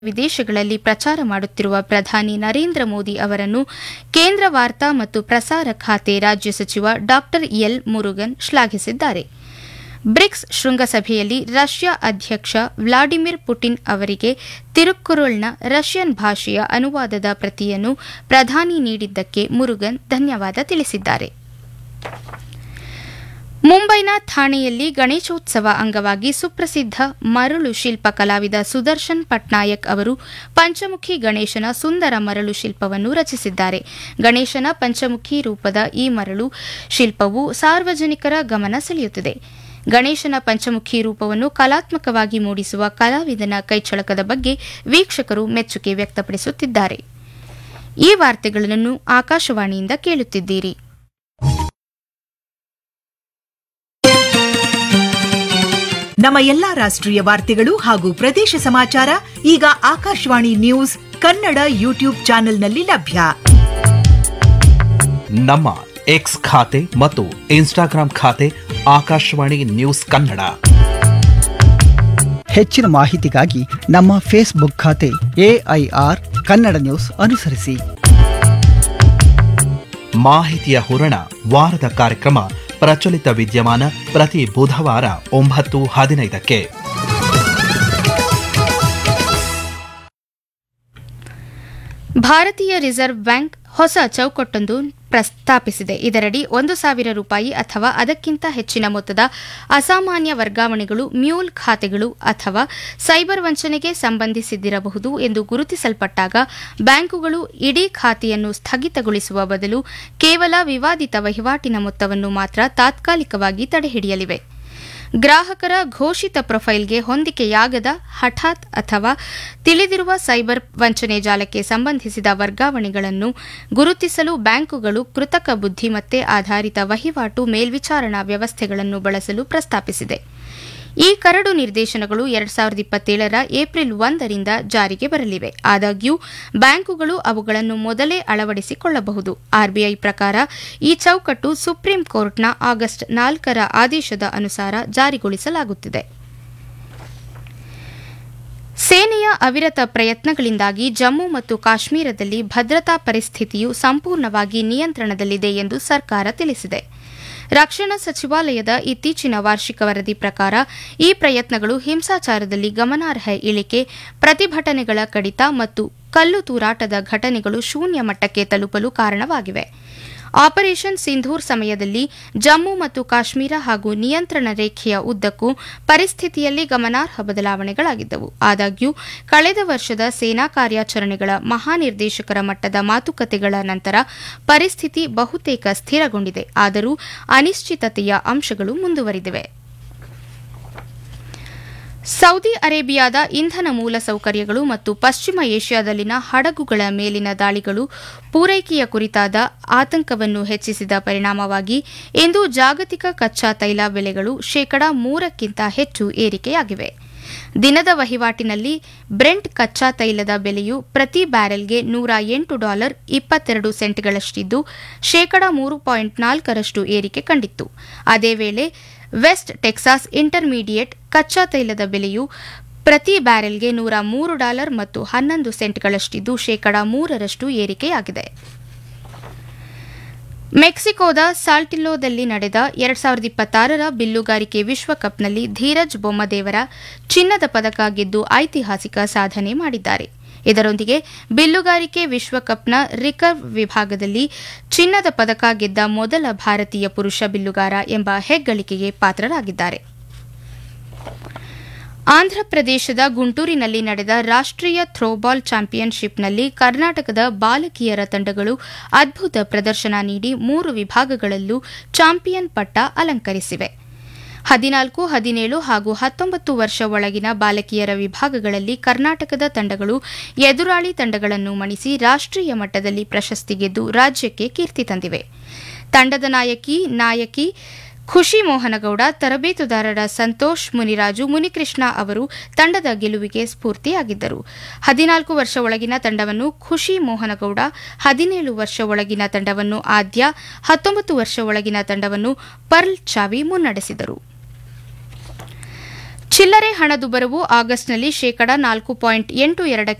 ವಿದೇಶಗಳಲ್ಲಿ ಪ್ರಚಾರ ಮಾಡುತ್ತಿರುವ ಪ್ರಧಾನಿ ನರೇಂದ್ರ ಮೋದಿ ಅವರನ್ನು ಕೇಂದ್ರ ವಾರ್ತಾ ಮತ್ತು ಪ್ರಸಾರ ಖಾತೆ ರಾಜ್ಯ ಸಚಿವ ಡಾ ಎಲ್ ಮುರುಗನ್ ಶ್ಲಾಘಿಸಿದ್ದಾರೆ ಬ್ರಿಕ್ಸ್ ಶೃಂಗಸಭೆಯಲ್ಲಿ ರಷ್ಯಾ ಅಧ್ಯಕ್ಷ ವ್ಲಾಡಿಮಿರ್ ಪುಟಿನ್ ಅವರಿಗೆ ತಿರುಕ್ಕುರುಳ್ನ ರಷ್ಯನ್ ಭಾಷೆಯ ಅನುವಾದದ ಪ್ರತಿಯನ್ನು ಪ್ರಧಾನಿ ನೀಡಿದ್ದಕ್ಕೆ ಮುರುಗನ್ ಧನ್ಯವಾದ ತಿಳಿಸಿದ್ದಾರೆ ಮುಂಬೈನ ಥಾಣೆಯಲ್ಲಿ ಗಣೇಶೋತ್ಸವ ಅಂಗವಾಗಿ ಸುಪ್ರಸಿದ್ಧ ಮರಳು ಶಿಲ್ಪ ಕಲಾವಿದ ಸುದರ್ಶನ್ ಪಟ್ನಾಯಕ್ ಅವರು ಪಂಚಮುಖಿ ಗಣೇಶನ ಸುಂದರ ಮರಳು ಶಿಲ್ಪವನ್ನು ರಚಿಸಿದ್ದಾರೆ ಗಣೇಶನ ಪಂಚಮುಖಿ ರೂಪದ ಈ ಮರಳು ಶಿಲ್ಪವು ಸಾರ್ವಜನಿಕರ ಗಮನ ಸೆಳೆಯುತ್ತಿದೆ ಗಣೇಶನ ಪಂಚಮುಖಿ ರೂಪವನ್ನು ಕಲಾತ್ಮಕವಾಗಿ ಮೂಡಿಸುವ ಕಲಾವಿದನ ಕೈಚಳಕದ ಬಗ್ಗೆ ವೀಕ್ಷಕರು ಮೆಚ್ಚುಗೆ ವ್ಯಕ್ತಪಡಿಸುತ್ತಿದ್ದಾರೆ ಈ ವಾರ್ತೆಗಳನ್ನು ಆಕಾಶವಾಣಿಯಿಂದ ಕೇಳುತ್ತಿದ್ದೀರಿ ನಮ್ಮ ಎಲ್ಲಾ ರಾಷ್ಟ್ರೀಯ ವಾರ್ತೆಗಳು ಹಾಗೂ ಪ್ರದೇಶ ಸಮಾಚಾರ ಈಗ ಆಕಾಶವಾಣಿ ನ್ಯೂಸ್ ಕನ್ನಡ ಯೂಟ್ಯೂಬ್ ಚಾನೆಲ್ನಲ್ಲಿ ಲಭ್ಯ ನಮ್ಮ ಎಕ್ಸ್ ಖಾತೆ ಮತ್ತು ಇನ್ಸ್ಟಾಗ್ರಾಂ ಖಾತೆ ಆಕಾಶವಾಣಿ ನ್ಯೂಸ್ ಕನ್ನಡ ಹೆಚ್ಚಿನ ಮಾಹಿತಿಗಾಗಿ ನಮ್ಮ ಫೇಸ್ಬುಕ್ ಖಾತೆ ಎಐಆರ್ ಕನ್ನಡ ನ್ಯೂಸ್ ಅನುಸರಿಸಿ ಮಾಹಿತಿಯ ಹೂರಣ ವಾರದ ಕಾರ್ಯಕ್ರಮ ಪ್ರಚಲಿತ ವಿದ್ಯಮಾನ ಪ್ರತಿ ಬುಧವಾರ ಒಂಬತ್ತು ಹದಿನೈದಕ್ಕೆ ಭಾರತೀಯ ರಿಸರ್ವ್ ಬ್ಯಾಂಕ್ ಹೊಸ ಚೌಕಟ್ಟೊಂದು ಪ್ರಸ್ತಾಪಿಸಿದೆ ಇದರಡಿ ಒಂದು ಸಾವಿರ ರೂಪಾಯಿ ಅಥವಾ ಅದಕ್ಕಿಂತ ಹೆಚ್ಚಿನ ಮೊತ್ತದ ಅಸಾಮಾನ್ಯ ವರ್ಗಾವಣೆಗಳು ಮ್ಯೂಲ್ ಖಾತೆಗಳು ಅಥವಾ ಸೈಬರ್ ವಂಚನೆಗೆ ಸಂಬಂಧಿಸಿದ್ದಿರಬಹುದು ಎಂದು ಗುರುತಿಸಲ್ಪಟ್ಟಾಗ ಬ್ಯಾಂಕುಗಳು ಇಡೀ ಖಾತೆಯನ್ನು ಸ್ಥಗಿತಗೊಳಿಸುವ ಬದಲು ಕೇವಲ ವಿವಾದಿತ ವಹಿವಾಟಿನ ಮೊತ್ತವನ್ನು ಮಾತ್ರ ತಾತ್ಕಾಲಿಕವಾಗಿ ತಡೆಹಿಡಿಯಲಿವೆ ಗ್ರಾಹಕರ ಘೋಷಿತ ಪ್ರೊಫೈಲ್ಗೆ ಹೊಂದಿಕೆಯಾಗದ ಹಠಾತ್ ಅಥವಾ ತಿಳಿದಿರುವ ಸೈಬರ್ ವಂಚನೆ ಜಾಲಕ್ಕೆ ಸಂಬಂಧಿಸಿದ ವರ್ಗಾವಣೆಗಳನ್ನು ಗುರುತಿಸಲು ಬ್ಯಾಂಕುಗಳು ಕೃತಕ ಬುದ್ಧಿಮತ್ತೆ ಆಧಾರಿತ ವಹಿವಾಟು ಮೇಲ್ವಿಚಾರಣಾ ವ್ಯವಸ್ಥೆಗಳನ್ನು ಬಳಸಲು ಪ್ರಸ್ತಾಪಿಸಿದೆ ಈ ಕರಡು ನಿರ್ದೇಶನಗಳು ಎರಡ್ ಸಾವಿರದ ಇಪ್ಪತ್ತೇಳರ ಏಪ್ರಿಲ್ ಒಂದರಿಂದ ಜಾರಿಗೆ ಬರಲಿವೆ ಆದಾಗ್ಯೂ ಬ್ಯಾಂಕುಗಳು ಅವುಗಳನ್ನು ಮೊದಲೇ ಅಳವಡಿಸಿಕೊಳ್ಳಬಹುದು ಆರ್ಬಿಐ ಪ್ರಕಾರ ಈ ಚೌಕಟ್ಟು ಸುಪ್ರೀಂ ಕೋರ್ಟ್ನ ಆಗಸ್ಟ್ ನಾಲ್ಕರ ಆದೇಶದ ಅನುಸಾರ ಜಾರಿಗೊಳಿಸಲಾಗುತ್ತಿದೆ ಸೇನೆಯ ಅವಿರತ ಪ್ರಯತ್ನಗಳಿಂದಾಗಿ ಜಮ್ಮು ಮತ್ತು ಕಾಶ್ಮೀರದಲ್ಲಿ ಭದ್ರತಾ ಪರಿಸ್ಥಿತಿಯು ಸಂಪೂರ್ಣವಾಗಿ ನಿಯಂತ್ರಣದಲ್ಲಿದೆ ಎಂದು ಸರ್ಕಾರ ತಿಳಿಸಿದೆ ರಕ್ಷಣಾ ಸಚಿವಾಲಯದ ಇತ್ತೀಚಿನ ವಾರ್ಷಿಕ ವರದಿ ಪ್ರಕಾರ ಈ ಪ್ರಯತ್ನಗಳು ಹಿಂಸಾಚಾರದಲ್ಲಿ ಗಮನಾರ್ಹ ಇಳಿಕೆ ಪ್ರತಿಭಟನೆಗಳ ಕಡಿತ ಮತ್ತು ಕಲ್ಲು ತೂರಾಟದ ಘಟನೆಗಳು ಶೂನ್ಯ ಮಟ್ಟಕ್ಕೆ ತಲುಪಲು ಕಾರಣವಾಗಿವೆ ಆಪರೇಷನ್ ಸಿಂಧೂರ್ ಸಮಯದಲ್ಲಿ ಜಮ್ಮು ಮತ್ತು ಕಾಶ್ಮೀರ ಹಾಗೂ ನಿಯಂತ್ರಣ ರೇಖೆಯ ಉದ್ದಕ್ಕೂ ಪರಿಸ್ಥಿತಿಯಲ್ಲಿ ಗಮನಾರ್ಹ ಬದಲಾವಣೆಗಳಾಗಿದ್ದವು ಆದಾಗ್ಯೂ ಕಳೆದ ವರ್ಷದ ಸೇನಾ ಕಾರ್ಯಾಚರಣೆಗಳ ಮಹಾನಿರ್ದೇಶಕರ ಮಟ್ಟದ ಮಾತುಕತೆಗಳ ನಂತರ ಪರಿಸ್ಥಿತಿ ಬಹುತೇಕ ಸ್ಥಿರಗೊಂಡಿದೆ ಆದರೂ ಅನಿಶ್ಚಿತತೆಯ ಅಂಶಗಳು ಮುಂದುವರಿದಿವೆ ಸೌದಿ ಅರೇಬಿಯಾದ ಇಂಧನ ಮೂಲಸೌಕರ್ಯಗಳು ಮತ್ತು ಪಶ್ಚಿಮ ಏಷ್ಯಾದಲ್ಲಿನ ಹಡಗುಗಳ ಮೇಲಿನ ದಾಳಿಗಳು ಪೂರೈಕೆಯ ಕುರಿತಾದ ಆತಂಕವನ್ನು ಹೆಚ್ಚಿಸಿದ ಪರಿಣಾಮವಾಗಿ ಇಂದು ಜಾಗತಿಕ ಕಚ್ಚಾ ತೈಲ ಬೆಲೆಗಳು ಶೇಕಡಾ ಮೂರಕ್ಕಿಂತ ಹೆಚ್ಚು ಏರಿಕೆಯಾಗಿವೆ ದಿನದ ವಹಿವಾಟಿನಲ್ಲಿ ಬ್ರೆಂಟ್ ಕಚ್ಚಾ ತೈಲದ ಬೆಲೆಯು ಪ್ರತಿ ಬ್ಯಾರೆಲ್ಗೆ ನೂರ ಎಂಟು ಡಾಲರ್ ಇಪ್ಪತ್ತೆರಡು ಸೆಂಟ್ಗಳಷ್ಟಿದ್ದು ಶೇಕಡಾ ಮೂರು ಪಾಯಿಂಟ್ ನಾಲ್ಕರಷ್ಟು ಏರಿಕೆ ಕಂಡಿತ್ತು ಅದೇ ವೇಳೆ ವೆಸ್ಟ್ ಟೆಕ್ಸಾಸ್ ಇಂಟರ್ಮೀಡಿಯೇಟ್ ಕಚ್ಚಾ ತೈಲದ ಬೆಲೆಯು ಪ್ರತಿ ಬ್ಯಾರೆಲ್ಗೆ ನೂರ ಮೂರು ಡಾಲರ್ ಮತ್ತು ಹನ್ನೊಂದು ಸೆಂಟ್ಗಳಷ್ಟಿದ್ದು ಶೇಕಡಾ ಮೂರರಷ್ಟು ಏರಿಕೆಯಾಗಿದೆ ಮೆಕ್ಸಿಕೋದ ಸಾಲ್ಟಿಲ್ಲೋದಲ್ಲಿ ನಡೆದ ಎರಡ್ ಸಾವಿರದ ಇಪ್ಪತ್ತಾರರ ಬಿಲ್ಲುಗಾರಿಕೆ ವಿಶ್ವಕಪ್ನಲ್ಲಿ ಧೀರಜ್ ಬೊಮ್ಮದೇವರ ಚಿನ್ನದ ಪದಕ ಗೆದ್ದು ಐತಿಹಾಸಿಕ ಸಾಧನೆ ಮಾಡಿದ್ದಾರೆ ಇದರೊಂದಿಗೆ ಬಿಲ್ಲುಗಾರಿಕೆ ವಿಶ್ವಕಪ್ನ ರಿಕರ್ವ್ ವಿಭಾಗದಲ್ಲಿ ಚಿನ್ನದ ಪದಕ ಗೆದ್ದ ಮೊದಲ ಭಾರತೀಯ ಪುರುಷ ಬಿಲ್ಲುಗಾರ ಎಂಬ ಹೆಗ್ಗಳಿಕೆಗೆ ಪಾತ್ರರಾಗಿದ್ದಾರೆ ಆಂಧ್ರಪ್ರದೇಶದ ಗುಂಟೂರಿನಲ್ಲಿ ನಡೆದ ರಾಷ್ಟ್ರೀಯ ಥ್ರೋಬಾಲ್ ಚಾಂಪಿಯನ್ಶಿಪ್ನಲ್ಲಿ ಕರ್ನಾಟಕದ ಬಾಲಕಿಯರ ತಂಡಗಳು ಅದ್ಭುತ ಪ್ರದರ್ಶನ ನೀಡಿ ಮೂರು ವಿಭಾಗಗಳಲ್ಲೂ ಚಾಂಪಿಯನ್ ಪಟ್ಟ ಅಲಂಕರಿಸಿವೆ ಹದಿನಾಲ್ಕು ಹದಿನೇಳು ಹಾಗೂ ಹತ್ತೊಂಬತ್ತು ವರ್ಷ ಒಳಗಿನ ಬಾಲಕಿಯರ ವಿಭಾಗಗಳಲ್ಲಿ ಕರ್ನಾಟಕದ ತಂಡಗಳು ಎದುರಾಳಿ ತಂಡಗಳನ್ನು ಮಣಿಸಿ ರಾಷ್ಟ್ರೀಯ ಮಟ್ಟದಲ್ಲಿ ಪ್ರಶಸ್ತಿ ಗೆದ್ದು ರಾಜ್ಯಕ್ಕೆ ಕೀರ್ತಿ ತಂದಿವೆ ತಂಡದ ನಾಯಕಿ ನಾಯಕಿ ಖುಷಿ ಮೋಹನಗೌಡ ತರಬೇತುದಾರರ ಸಂತೋಷ್ ಮುನಿರಾಜು ಮುನಿಕೃಷ್ಣ ಅವರು ತಂಡದ ಗೆಲುವಿಗೆ ಸ್ಫೂರ್ತಿಯಾಗಿದ್ದರು ಹದಿನಾಲ್ಕು ವರ್ಷ ಒಳಗಿನ ತಂಡವನ್ನು ಖುಷಿ ಮೋಹನಗೌಡ ಹದಿನೇಳು ವರ್ಷ ಒಳಗಿನ ತಂಡವನ್ನು ಆದ್ಯ ಹತ್ತೊಂಬತ್ತು ವರ್ಷ ಒಳಗಿನ ತಂಡವನ್ನು ಪರ್ಲ್ ಚಾವಿ ಮುನ್ನಡೆಸಿದರು ಚಿಲ್ಲರೆ ಹಣದುಬ್ಬರವು ಆಗಸ್ಟ್ನಲ್ಲಿ ಶೇಕಡ ನಾಲ್ಕು ಪಾಯಿಂಟ್ ಎಂಟು ಎರಡಕ್ಕೆ